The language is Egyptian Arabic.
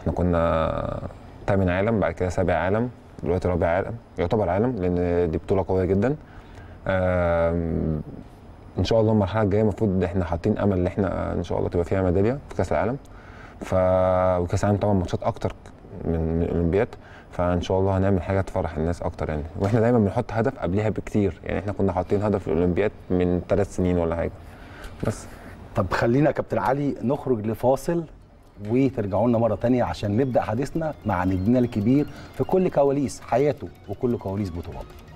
احنا كنا تامن عالم بعد كده سابع عالم دلوقتي رابع عالم يعتبر عالم لان دي بطوله قويه جدا آم، ان شاء الله المرحله الجايه المفروض احنا حاطين امل ان احنا ان شاء الله تبقى فيها ميداليه في كاس العالم ف وكاس العالم طبعا ماتشات اكتر من من الاولمبياد فان شاء الله هنعمل حاجه تفرح الناس اكتر يعني واحنا دايما بنحط هدف قبلها بكتير يعني احنا كنا حاطين هدف الاولمبياد من ثلاث سنين ولا حاجه بس طب خلينا يا كابتن علي نخرج لفاصل وترجعوا لنا مره تانية عشان نبدا حديثنا مع نجمنا الكبير في كل كواليس حياته وكل كواليس بطولاته